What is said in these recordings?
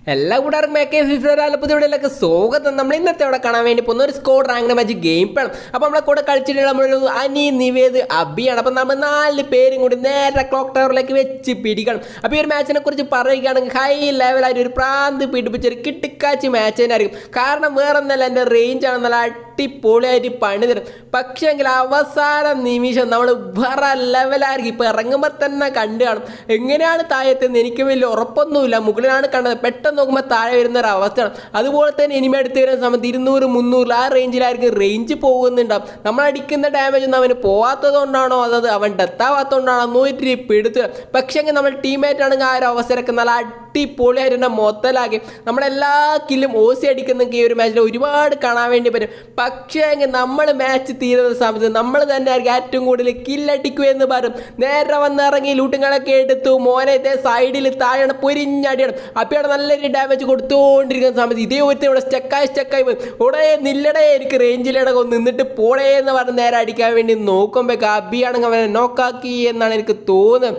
എല്ലാ കൂടാർക്കും മേക്കെ ഫിഫ്റ്റിയിലേക്ക് സ്വാഗതം നമ്മൾ ഇന്നത്തെ അവിടെ കാണാൻ വേണ്ടി പോകുന്ന ഒരു സ്കോഡ് റാങ്കിന് മാച്ച് ഗെയിം പ്ലാൻ അപ്പോൾ നമ്മളെ കൂടെ കളിച്ചിട്ടുള്ള നമ്മളൊരു അനി നിവേദ് അബിയാണ് അപ്പം നമ്മൾ നാല് പേരും കൂടി നേരെ ക്ലോക്ക് ടവറിലേക്ക് വെച്ച് പിടിക്കണം അപ്പോൾ ഈ ഒരു മാച്ചിനെ കുറിച്ച് പറയുകയാണെങ്കിൽ ഹൈ ലെവലായിട്ട് ഒരു പ്രാന്ത് പിടിപ്പിച്ച ഒരു കിട്ടിക്കാച്ചി മാച്ച് തന്നെ ആയിരിക്കും കാരണം വേറെ ഒന്നല്ല എൻ്റെ റേഞ്ചാണ് നല്ല അടിപൊളിയായിട്ട് പണി തരും പക്ഷേ എങ്കിൽ അവസാന നിമിഷം നമ്മൾ വേറെ ലെവലായിരിക്കും ഇപ്പോൾ ഇറങ്ങുമ്പോൾ തന്നെ കണ്ടു കാണും എങ്ങനെയാണ് താഴത്തെന്ന് എനിക്ക് വലിയ ഉറപ്പൊന്നുമില്ല മുകളിലാണ് കണ്ടത് പെട്ടെന്ന് നോക്കുമ്പോൾ താഴെ വരുന്ന ഒരു അവസ്ഥയാണ് അതുപോലെ തന്നെ ഇനിമ അടുത്ത് വരുന്ന സമയത്ത് ഇരുന്നൂറ് മുന്നൂറ് ആ റേഞ്ചിലായിരിക്കും റേഞ്ച് പോകുന്നുണ്ടാവും നമ്മൾ അടിക്കുന്ന ഡാമേജ് ഒന്നും അവന് പോവാത്തത് കൊണ്ടാണോ അതത് അവൻ ഡെത്താവാത്തതുകൊണ്ടാണോ നൂറ്റി പിടുത്തുക പക്ഷേ എങ്കിൽ നമ്മൾ ടീമേറ്റ് ആണെങ്കിൽ ആ ഒരു അവസരമൊക്കെ നല്ല അടിപൊളിയായിട്ട് തന്നെ മൊത്തലാക്കി നമ്മളെല്ലാ കില്ലും ഓസി അടിക്കുന്നെങ്കിൽ ഈ ഒരു മാച്ചിൽ ഒരുപാട് കാണാൻ വേണ്ടി പറ്റും പക്ഷേ എങ്കിൽ നമ്മൾ മാച്ച് തീരുന്ന സമയത്ത് നമ്മൾ തന്നെ ആയിരിക്കും ഏറ്റവും കൂടുതൽ കില്ലടിക്കുക എന്ന് പറയും നേരെ വന്നിറങ്ങി ലൂട്ടുകളൊക്കെ എടുത്തു മോനെ ഇതേ സൈഡിൽ താഴെ പൊരിഞ്ഞടിയണം അപ്പോഴാണ് നല്ലൊരു ഡാമേജ് കൊടുത്തുകൊണ്ടിരിക്കുന്ന സമയത്ത് ഇതേ ഒരുത്തൻ ഇവിടെ സ്റ്റക്കായി സ്റ്റക്കായി പോയി ഉടനെ നില്ലടേ എനിക്ക് റേഞ്ചിലിടക്ക് ഒന്ന് നിന്നിട്ട് പോടേ എന്ന് പറഞ്ഞ് നേരെ അടിക്കാൻ വേണ്ടി നോക്കുമ്പോൾ അബിയാണെങ്കിൽ അവനെ നോക്കാക്കി എന്നാണ് എനിക്ക് തോന്നുന്നത്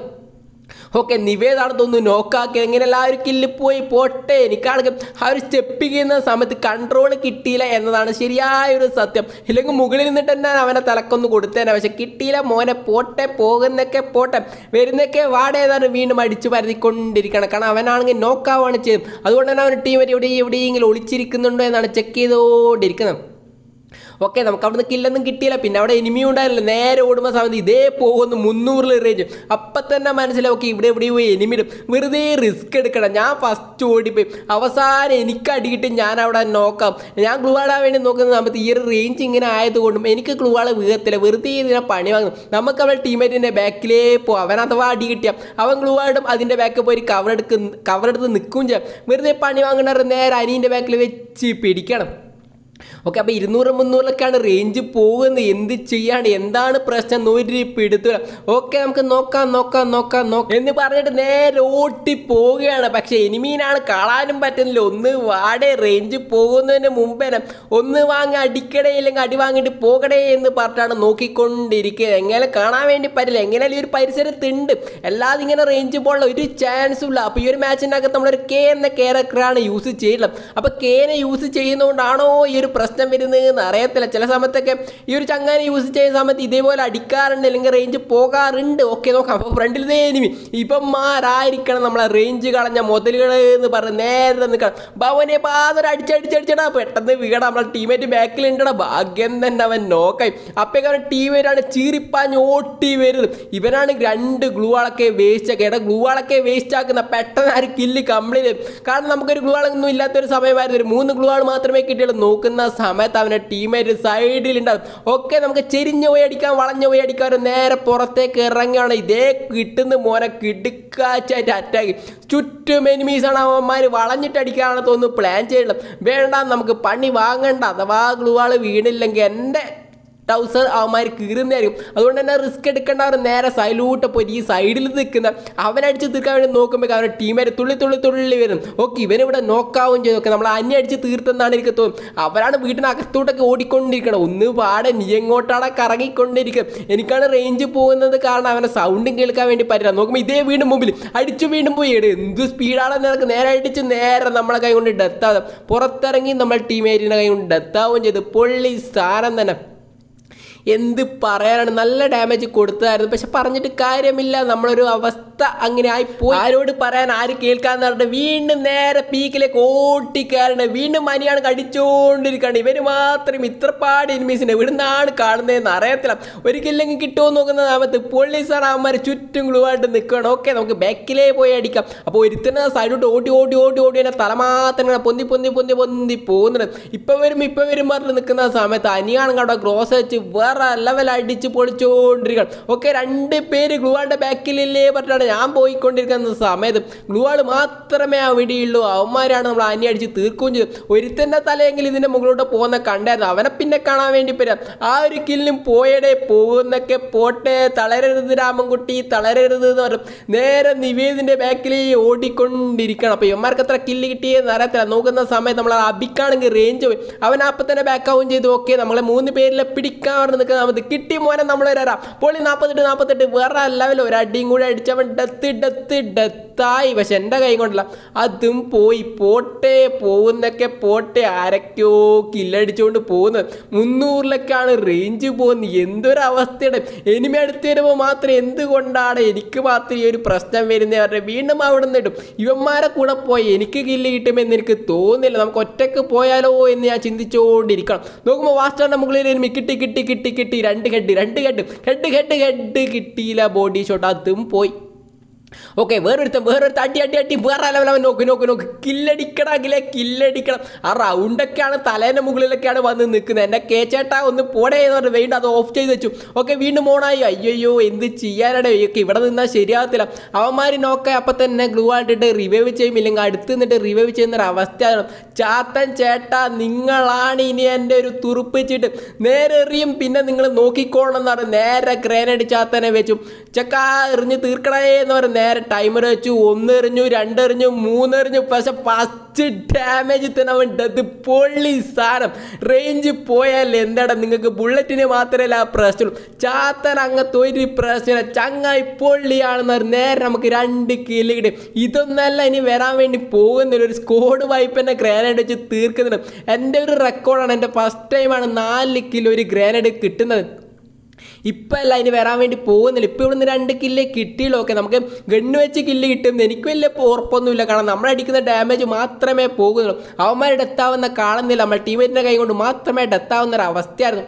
ഓക്കെ നിവേദാണ് തോന്നുന്നു നോക്കാക്കി എങ്ങനെ എല്ലാവരും കില്ല് പോയി പോട്ടെ എനിക്കാണെങ്കിൽ ആ ഒരു സ്റ്റെപ്പ് ചെയ്യുന്ന സമയത്ത് കൺട്രോൾ കിട്ടിയില്ല എന്നതാണ് ശരിയായ ഒരു സത്യം ഇല്ലെങ്കിൽ മുകളിൽ നിന്നിട്ട് തന്നെ അവനെ തലക്കൊന്ന് കൊടുത്തേനെ പക്ഷെ കിട്ടിയില്ല മോനെ പോട്ടെ പോകുന്നൊക്കെ പോട്ടെ വരുന്നൊക്കെ വാടേതാണ് വീണ്ടും അടിച്ചു പരതിക്കൊണ്ടിരിക്കണം കാരണം അവനാണെങ്കിൽ നോക്കാവാണ് ചെയ്യും അതുകൊണ്ട് തന്നെ അവൻ ടീം എവിടെ എവിടെയെങ്കിലും ഒളിച്ചിരിക്കുന്നുണ്ടോ എന്നാണ് ചെക്ക് ചെയ്തുകൊണ്ടിരിക്കുന്നത് ഓക്കെ നമുക്ക് അവിടെ നിന്ന് കില്ലൊന്നും കിട്ടിയില്ല പിന്നെ അവിടെ എനിമി ഉണ്ടായിരുന്നില്ല നേരെ ഓടുമ്പോൾ സമയത്ത് ഇതേ പോകുന്നു മുന്നൂറിൽ റേഞ്ച് അപ്പം തന്നെ മനസ്സിലാവും ഓക്കെ ഇവിടെ എവിടെ പോയി എനിമി ഇടും വെറുതെ റിസ്ക് എടുക്കണം ഞാൻ ഫസ്റ്റ് ഓടിപ്പോയി അവസാനം എനിക്ക് അടികിട്ട് ഞാൻ അവിടെ നോക്കാം ഞാൻ ഗ്ലൂവാടാൻ വേണ്ടി നോക്കുന്ന സമയത്ത് ഈ ഒരു റേഞ്ച് ഇങ്ങനെ ആയതുകൊണ്ടും എനിക്ക് ഗ്ലൂവാളെ വീഴത്തില്ല വെറുതെ ഇതിനെ പണി വാങ്ങും നമുക്ക് അവൾ ടീമേറ്റിൻ്റെ ബാക്കിലേ പോകും അവൻ അഥവാ അടി കിട്ടിയ അവൻ ഗ്ലൂവാടും അതിൻ്റെ ബാക്കിൽ പോയി കവർ എടുക്കും കവർ എടുത്ത് നിൽക്കുകയും ചെയ്യാം വെറുതെ പണി വാങ്ങണവർ നേരെ അനീൻ്റെ ബാക്കിൽ വെച്ച് പിടിക്കണം ഓക്കെ അപ്പോൾ ഇരുന്നൂറ് മുന്നൂറിലൊക്കെയാണ് റേഞ്ച് പോകുന്നത് എന്ത് ചെയ്യാണ് എന്താണ് പ്രശ്നം നൂറ്റി പിടുത്തുക ഓക്കെ നമുക്ക് നോക്കാം നോക്കാം നോക്കാം നോക്കാം എന്ന് പറഞ്ഞിട്ട് നേരെ ഓട്ടി പോവുകയാണ് പക്ഷേ എനിമീനാണ് കാണാനും പറ്റുന്നില്ല ഒന്ന് വാടേ റേഞ്ച് പോകുന്നതിന് മുമ്പേ ഒന്ന് വാങ്ങി അടിക്കടേ ഇല്ലെങ്കിൽ അടി വാങ്ങിയിട്ട് പോകടേ എന്ന് പറഞ്ഞിട്ടാണ് നോക്കിക്കൊണ്ടിരിക്കുക എങ്ങനെ കാണാൻ വേണ്ടി പറ്റില്ല എങ്ങനെയാലും ഈ ഒരു പരിസരത്തുണ്ട് അല്ലാതെ ഇങ്ങനെ റേഞ്ച് പോലുള്ള ഒരു ചാൻസും ഇല്ല അപ്പോൾ ഈ ഒരു മാച്ചിൻ്റെ അകത്ത് നമ്മളൊരു കെ എന്ന ക്യാരക്ടറാണ് യൂസ് ചെയ്യുന്നത് അപ്പോൾ കേനെ യൂസ് ചെയ്യുന്നതുകൊണ്ടാണോ ഈ ഒരു പ്രശ്നം വരുന്നതെന്ന് അറിയത്തില്ല ചില സമയത്തൊക്കെ ഈ ഒരു ചങ്ങാനെ യൂസ് ചെയ്യുന്ന സമയത്ത് ഇതേപോലെ അടിക്കാറുണ്ട് അല്ലെങ്കിൽ റേഞ്ച് പോകാറുണ്ട് ഓക്കെ നോക്കാം അപ്പോൾ ഫ്രണ്ടിൽ എനിമി ഇപ്പന്മാരായിരിക്കണം നമ്മളെ റേഞ്ച് കളഞ്ഞ മുതലുകൾ എന്ന് പറഞ്ഞ് നേരെ നിൽക്കണം ഭവനെ പാതൊരു അടിച്ചടിച്ചടിച്ചടാ പെട്ടെന്ന് വീടാ നമ്മളെ ടീമേറ്റ് ബാക്കിലുണ്ടടാ ഭാഗ്യം തന്നെ അവൻ നോക്കായി അപ്പോഴേക്കും അവൻ ടീമേറ്റാണ് ചീറിപ്പാഞ്ഞ് ഓട്ടി വരുന്നത് ഇവനാണ് രണ്ട് ഗ്ലൂവാളൊക്കെ വേസ്റ്റ് ആക്കുക എടാ ഗ്ലൂവാളൊക്കെ വേസ്റ്റ് ആക്കുന്ന പെട്ടെന്ന് ആ ഒരു കില്ല് കംപ്ലീറ്റ് ചെയ്യും കാരണം നമുക്കൊരു ഗ്ലൂവാളൊന്നും ഇല്ലാത്തൊരു സമയമായിരുന്നു ഒരു മൂന്ന് ഗ്ലൂവാൾ മാത്രമേ കിട്ടിയുള്ളൂ നോക്കുന്ന സമയത്ത് അവൻ്റെ ടീമേറ്റ് സൈഡിലുണ്ടാവും ഓക്കെ നമുക്ക് ചെരിഞ്ഞു പോയി അടിക്കാൻ വളഞ്ഞു പോയി അടിക്കാൻ ഒരു നേരെ പുറത്തേക്ക് ഇറങ്ങുകയാണ് ഇതേ കിട്ടുന്ന മോനെ കിടുക്കാച്ചായിട്ട് അറ്റാക്ക് ചുറ്റും എനിമീസാണ് അവന്മാർ വളഞ്ഞിട്ട് അടിക്കാനാണ് തോന്നുന്നു പ്ലാൻ ചെയ്യണം വേണ്ട നമുക്ക് പണി വാങ്ങണ്ട അഥവാ ഗ്ലൂവാൾ വീണില്ലെങ്കിൽ എൻ്റെ ടൗസർ അവന്മാർ കീറുന്നതായിരിക്കും അതുകൊണ്ട് തന്നെ റിസ്ക് എടുക്കേണ്ടവർ നേരെ സൈലൂട്ട് പോയി ഈ സൈഡിൽ നിൽക്കുന്ന അവനടിച്ച് തീർക്കാൻ വേണ്ടി നോക്കുമ്പോൾ അവരുടെ ടീമേറ്റ് തുള്ളി തുള്ളി തുള്ളി വരും ഓക്കെ ഇവനിവിടെ നോക്കാവും ചെയ്തു നോക്കാം നമ്മൾ അന്യ അടിച്ച് തീർത്തെന്നാണ് എനിക്ക് തോന്നുന്നത് അവരാണ് വീട്ടിനകത്തോട്ടൊക്കെ ഓടിക്കൊണ്ടിരിക്കണം ഒന്ന് പാടെ നീ എങ്ങോട്ടാണ് കറങ്ങിക്കൊണ്ടിരിക്കുക എനിക്കാണ് റേഞ്ച് പോകുന്നത് കാരണം അവനെ സൗണ്ടും കേൾക്കാൻ വേണ്ടി പറ്റില്ല നോക്കുമ്പോൾ ഇതേ വീണ്ടും മുമ്പിൽ അടിച്ചു വീണ്ടും പോയി ഇട് എന്ത് സ്പീഡാണെന്ന് നിനക്ക് നേരെ അടിച്ച് നേരെ നമ്മളെ കൈ കൊണ്ട് ഡെത്താകും പുറത്തിറങ്ങി നമ്മൾ ടീമേറ്റിൻ്റെ കൈ കൊണ്ട് ഡെത്താവുകയും ചെയ്ത് പൊള്ളി സ്ഥാനം തന്നെ എന്ത് പറയാനാണ് നല്ല ഡാമേജ് കൊടുത്തതായിരുന്നു പക്ഷെ പറഞ്ഞിട്ട് കാര്യമില്ല നമ്മളൊരു അവസ്ഥ അങ്ങനെ ആയിപ്പോയി ആരോട് പറയാൻ ആര് കേൾക്കാന്ന് പറഞ്ഞിട്ട് വീണ്ടും നേരെ പീക്കിലേക്ക് ഓട്ടിക്കയറണേ വീണ്ടും മനിയാണ് കടിച്ചോണ്ടിരിക്കുകയാണ് ഇവര് മാത്രം ഇത്രപ്പാട് എനിമീസിനെ ഇവിടുന്നാണ് കാണുന്നതെന്ന് അറിയത്തില്ല ഒരിക്കലെങ്കിൽ കിട്ടുമോ നോക്കുന്ന സമയത്ത് പോലീസാണ് അവന്മാർ ചുറ്റും ഗ്ലൂവായിട്ട് നിൽക്കുകയാണ് ഓക്കെ നമുക്ക് ബാക്കിലേ പോയി അടിക്കാം അപ്പോൾ ഒരുത്തന്നെ സൈഡോട്ട് ഓടി ഓടി ഓടി ഓടി എന്നെ തലമാത്രം ഇങ്ങനെ പൊന്തി പൊന്തി പൊന്തി പൊന്തി പോകുന്നുണ്ട് ഇപ്പം വരും ഇപ്പം വരും പറഞ്ഞ് നിൽക്കുന്ന സമയത്ത് അനിയാണെങ്കിൽ അവിടെ ഗ്രോസ് വെച്ച് വേറെ ലെവൽ അടിച്ച് പൊളിച്ചുകൊണ്ടിരിക്കണം ഓക്കെ രണ്ട് പേര് ഗ്ലൂവാളുടെ ബാക്കിലില്ലേ പറഞ്ഞിട്ടാണ് ഞാൻ പോയിക്കൊണ്ടിരിക്കുന്ന സമയത്ത് ഗ്ലൂവാൾ മാത്രമേ അവിടെയുള്ളൂ അവന്മാരാണ് നമ്മൾ അനി അടിച്ച് തീർക്കുകയും ചെയ്തു ഒരുത്തൻ്റെ തലയെങ്കിലും ഇതിൻ്റെ മുകളിലോട്ട് പോകുന്ന കണ്ടായിരുന്നു അവനെ പിന്നെ കാണാൻ വേണ്ടി വരാം ആ ഒരു കില്ലും പോയടേ പോകുന്നൊക്കെ പോട്ടെ തളരരുത് രാമൻകുട്ടി തളരരുത് എന്ന് പറയും നേരെ നിവേദിൻ്റെ ബാക്കിൽ ഓടിക്കൊണ്ടിരിക്കണം അപ്പോൾ ഇവന്മാർക്ക് എത്ര കില്ല് കിട്ടിയെന്ന് അറിയത്തില്ല നോക്കുന്ന സമയത്ത് നമ്മൾ അബിക്കാണെങ്കിൽ റേഞ്ച് പോയി അവൻ അപ്പം തന്നെ ബാക്കാവുകയും ചെയ്തു ഓക്കെ നമ്മളെ മൂന്ന് പേരിലെ പിടിക്കാൻ പറഞ്ഞ് നിൽക്കുന്ന സമയത്ത് കിട്ടി മോനെ നമ്മൾ വരാം പൊളി നാൽപ്പത്തെട്ട് നാൽപ്പത്തെട്ട് വേറെ ലെവൽ ഒരു അടിയും കൂടി അടിച്ചവൻ ഡെത്ത് ഡെത്ത് ഡെത്തായി പക്ഷെ എൻ്റെ കൈ കൊണ്ടല്ല അതും പോയി പോട്ടെ പോകുന്നൊക്കെ പോട്ടെ ആരൊക്കെയോ കില്ലടിച്ചുകൊണ്ട് പോകുന്നത് മുന്നൂറിലൊക്കെയാണ് റേഞ്ച് പോകുന്നത് എന്തൊരു അവസ്ഥയുടെ എനിമി അടുത്ത് വരുമ്പോൾ മാത്രം എന്തുകൊണ്ടാണ് എനിക്ക് മാത്രം ഈ ഒരു പ്രശ്നം വരുന്നത് പറഞ്ഞാൽ വീണ്ടും അവിടെ നിന്ന് ഇടും ഇവന്മാരെ കൂടെ പോയി എനിക്ക് കില്ല് കിട്ടുമെന്ന് എനിക്ക് തോന്നുന്നില്ല നമുക്ക് ഒറ്റക്ക് പോയാലോ എന്ന് ഞാൻ ചിന്തിച്ചുകൊണ്ടിരിക്കണം നോക്കുമ്പോൾ വാസ്റ്റാറിൻ്റെ മുകളിൽ എനിമി കിട്ടി കിട്ടി കിട്ടി കിട്ടി രണ്ട് ഹെഡ് രണ്ട് ഹെഡ് ഹെഡ് ഹെഡ് ഹെഡ് കിട്ടിയില്ല ബോഡി ഷോട്ട് അതും പോയി ഓക്കെ വേറൊരുത്തൻ വേറൊരുത്തൻ അടി അടി അടി വേറെ ലെവലവൻ നോക്ക് നോക്ക് നോക്ക് കില്ലടിക്കണമെങ്കിലേ കില്ലടിക്കണം ആ റൗണ്ടൊക്കെയാണ് തലേൻ്റെ മുകളിലൊക്കെയാണ് വന്ന് നിൽക്കുന്നത് എൻ്റെ കേച്ചേട്ടാ ഒന്ന് പോടേ എന്ന് പറഞ്ഞ് വീണ്ടും അത് ഓഫ് ചെയ്ത് വെച്ചു ഓക്കെ വീണ്ടും ഓണായി അയ്യോ എന്ത് ചെയ്യാനാണ് ഒക്കെ ഇവിടെ നിന്നാൽ ശരിയാകത്തില്ല അവന്മാർ നോക്കെ അപ്പം തന്നെ ഗ്ലൂ ആയിട്ടിട്ട് റിവൈവ് ചെയ്യും ഇല്ലെങ്കിൽ അടുത്ത് നിന്നിട്ട് റിവൈവ് ചെയ്യുന്നൊരു അവസ്ഥയാണ് ചാത്തൻ ചേട്ടാ നിങ്ങളാണ് ഇനി എൻ്റെ ഒരു തുറുപ്പിച്ചിട്ട് നേരെ എറിയും പിന്നെ നിങ്ങൾ നോക്കിക്കോണം എന്ന് പറഞ്ഞ് നേരെ ഗ്രേനഡ് ചാത്തനെ വെച്ചു ചക്ക എറിഞ്ഞ് തീർക്കണേ എന്ന് പറഞ്ഞ് നേരെ ടൈമർ വെച്ചു ഒന്ന് എറിഞ്ഞു രണ്ടെറിഞ്ഞു മൂന്നെറിഞ്ഞു പക്ഷെ ഫസ്റ്റ് ഡാമേജ് തന്നെ അവൻ ഡെത്ത് പൊള്ളി സാധനം റേഞ്ച് പോയാൽ എന്താടാ നിങ്ങൾക്ക് ബുള്ളറ്റിന് മാത്രമല്ല ആ പ്രശ്നം ചാത്തൻ അങ്ങനത്തെ ഒരു പ്രശ്നമില്ല ചങ്ങായി പൊള്ളിയാണെന്ന് പറഞ്ഞ് നേരെ നമുക്ക് രണ്ട് കില്ല് കിട്ടും ഇതൊന്നല്ല ഇനി വരാൻ വേണ്ടി പോകുന്നില്ല ഒരു സ്കോഡ് വൈപ്പ് തന്നെ ഗ്രാനൈഡ് വെച്ച് തീർക്കുന്നുണ്ട് എൻ്റെ ഒരു റെക്കോർഡാണ് എൻ്റെ ഫസ്റ്റ് ടൈമാണ് നാല് കിലോ ഒരു ഗ്രാനൈഡ് കിട്ടുന്നത് ഇപ്പം അല്ല ഇനി വരാൻ വേണ്ടി പോകുന്നില്ല ഇപ്പം ഇവിടുന്ന് രണ്ട് കില്ല് കിട്ടിയുള്ളൂ ഓക്കെ നമുക്ക് ഗണ്ണ് വെച്ച് കില്ല് കിട്ടും എനിക്ക് വലിയ ഉറപ്പൊന്നുമില്ല കാരണം നമ്മൾ അടിക്കുന്ന ഡാമേജ് മാത്രമേ പോകുന്നുള്ളൂ അവന്മാർ ഡെത്താവുന്ന കാണുന്നില്ല നമ്മൾ ടീമേറ്റിൻ്റെ കൈ കൊണ്ട് മാത്രമേ ഡെത്താവുന്ന ഒരു അവസ്ഥയായിരുന്നു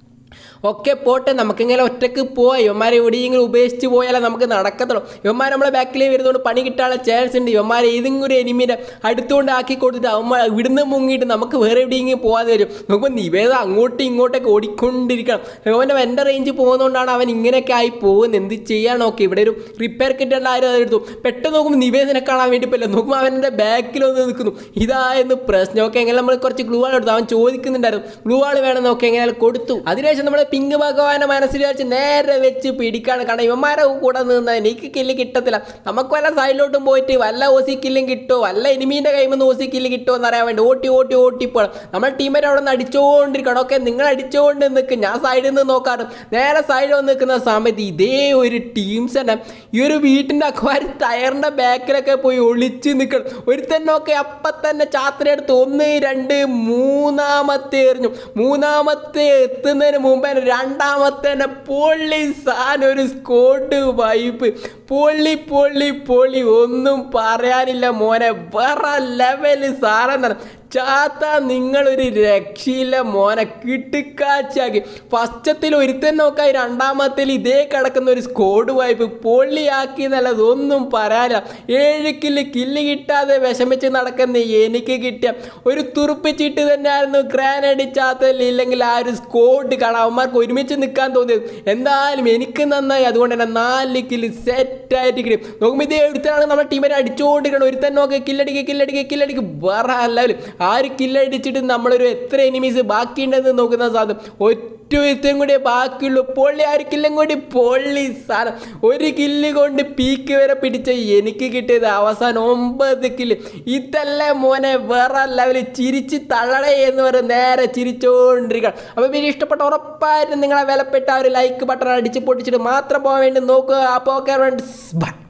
ഒക്കെ പോട്ടെ നമുക്കിങ്ങനെ ഒറ്റക്ക് പോവാം ഇവന്മാരെ എവിടെയെങ്കിലും ഉപേക്ഷിച്ച് പോയാലേ നമുക്ക് നടക്കത്തുള്ളൂ ഇവന്മാർ നമ്മളെ ബാക്കിലേ വരുന്നതുകൊണ്ട് പണി കിട്ടാനുള്ള ചാൻസ് ഉണ്ട് ഇവന്മാർ ഏതെങ്കിലും ഒരു എനിമീനെ അടുത്തുകൊണ്ട് ആക്കി കൊടുത്തിട്ട് അവന്മാർ ഇവിടുന്ന് മുങ്ങിയിട്ട് നമുക്ക് വേറെ എവിടെയെങ്കിലും പോകാതെ വരും നോക്കുമ്പോൾ നിവേദ അങ്ങോട്ടും ഇങ്ങോട്ടൊക്കെ ഓടിക്കൊണ്ടിരിക്കണം അവൻ്റെ എൻ്റെ റേഞ്ച് പോകുന്നതുകൊണ്ടാണ് അവൻ ഇങ്ങനെയൊക്കെ ആയി പോകുന്നത് എന്ത് ചെയ്യാൻ നോക്കി ഇവിടെ ഒരു റിപ്പയർ കിട്ടേണ്ട ആരും അതെടുത്തു പെട്ടെന്ന് നോക്കുമ്പോൾ നിവേദനെ കാണാൻ വേണ്ടി പറ്റില്ല നോക്കുമ്പോൾ അവൻ്റെ ബാക്കിൽ വന്ന് നിൽക്കുന്നു ഇതായിരുന്നു പ്രശ്നം ഓക്കെ എങ്ങനെ നമ്മൾ കുറച്ച് ഗ്ലൂ ആൾ എടുത്തു അവൻ ചോദിക്കുന്നുണ്ടായിരുന്നു ഗ്ലൂ ആൾ വേണം നോക്കി എങ്ങനെ കൊടുത്തു അതിനുശേഷം നമ്മൾ പിങ്ക് ഭഗവാനെ മനസ്സിൽ വെച്ച് നേരെ വെച്ച് പിടിക്കാണ് കാരണം ഇവന്മാരെ കൂടെ നിന്ന് എനിക്ക് കില്ല് കിട്ടത്തില്ല നമുക്ക് വല്ല സൈഡിലോട്ടും പോയിട്ട് വല്ല ഓസി കില്ലും കിട്ടുമോ വല്ല എനിമീൻ്റെ കയ്യിൽ നിന്ന് ഓസി കില്ല് കിട്ടുമോ എന്ന് അറിയാൻ വേണ്ടി ഓട്ടി ഓട്ടി ഓട്ടി പോകണം നമ്മൾ ടീമേറ്റ് അവിടെ നിന്ന് അടിച്ചുകൊണ്ടിരിക്കണം ഓക്കെ നിങ്ങൾ അടിച്ചുകൊണ്ട് നിൽക്കും ഞാൻ സൈഡിൽ നിന്ന് നോക്കാറ് നേരെ സൈഡിൽ വന്ന് നിൽക്കുന്ന സമയത്ത് ഇതേ ഒരു ടീംസ് തന്നെ ഈ ഒരു വീട്ടിൻ്റെ അക്വാരി ടയറിൻ്റെ ബാക്കിലൊക്കെ പോയി ഒളിച്ച് നിൽക്കണം ഒരുത്തന്നൊക്കെ അപ്പം തന്നെ ചാത്തിനെടുത്ത് ഒന്ന് രണ്ട് മൂന്നാമത്തെ എറിഞ്ഞു മൂന്നാമത്തെ എത്തുന്നതിന് മുമ്പേ രണ്ടാമത്തെ തന്നെ പൊള്ളി സാധനം ഒരു സ്കോട്ട് വൈപ്പ് പൊള്ളി പൊള്ളി പൊള്ളി ഒന്നും പറയാനില്ല മോനെ വേറെ ലെവല് സാധനം തന്നെ ചാത്ത നിങ്ങളൊരു രക്ഷയില്ല മോനെ കിട്ടിക്കാച്ചാക്കി ഫസ്റ്റത്തിൽ ഒരുത്തൻ നോക്കായി രണ്ടാമത്തിൽ ഇതേ കിടക്കുന്ന ഒരു സ്കോഡ് വായ്പ് പൊള്ളിയാക്കി എന്നല്ലത് ഒന്നും പറയാനില്ല ഏഴ് കില്ല് കില്ല് കിട്ടാതെ വിഷമിച്ച് നടക്കുന്ന എനിക്ക് കിട്ടിയ ഒരു തുറുപ്പിച്ചിട്ട് തന്നെയായിരുന്നു ഗ്രാനൈഡ് ചാത്തൽ ഇല്ലെങ്കിൽ ആ ഒരു സ്കോഡ് കാണാം അവന്മാർക്ക് ഒരുമിച്ച് നിൽക്കാൻ തോന്നിയത് എന്തായാലും എനിക്ക് നന്നായി അതുകൊണ്ട് തന്നെ നാല് കില്ല് സെറ്റായിട്ട് കിട്ടും നോക്കുമ്പോൾ ഇതേ ഒരുത്തനാണ് നമ്മുടെ ടീമിനെ അടിച്ചുകൊണ്ടിരിക്കണം ഒരുത്തൻ നോക്കി കില്ലടിക്ക് കില്ലടിക്ക് കില്ലടിക്ക് വേറെ ലെവലും ആര് കില്ലടിച്ചിട്ട് നമ്മളൊരു എത്ര എനിമീസ് ബാക്കിയുണ്ടെന്ന് നോക്കുന്ന സാധനം ഒറ്റ ഒരുത്തം കൂടി ബാക്കിയുള്ളൂ പൊള്ളി ആര് കില്ലും കൂടി പൊള്ളി സാധനം ഒരു കില്ല് കൊണ്ട് പീക്ക് വരെ പിടിച്ച എനിക്ക് കിട്ടിയത് അവസാനം ഒമ്പത് കില്ല് ഇതല്ലേ മോനെ വേറെ ലെവലിൽ ചിരിച്ച് തള്ളടേ എന്ന് പറഞ്ഞ് നേരെ ചിരിച്ചുകൊണ്ടിരിക്കണം അപ്പോൾ പിന്നെ ഇഷ്ടപ്പെട്ട ഉറപ്പായിട്ടും നിങ്ങളെ വിലപ്പെട്ട ആ ഒരു ലൈക്ക് ബട്ടൺ അടിച്ച് പൊട്ടിച്ചിട്ട് മാത്രം പോകാൻ വേണ്ടി നോക്കുക അപ്പോൾ ഓക്കെ ബൈ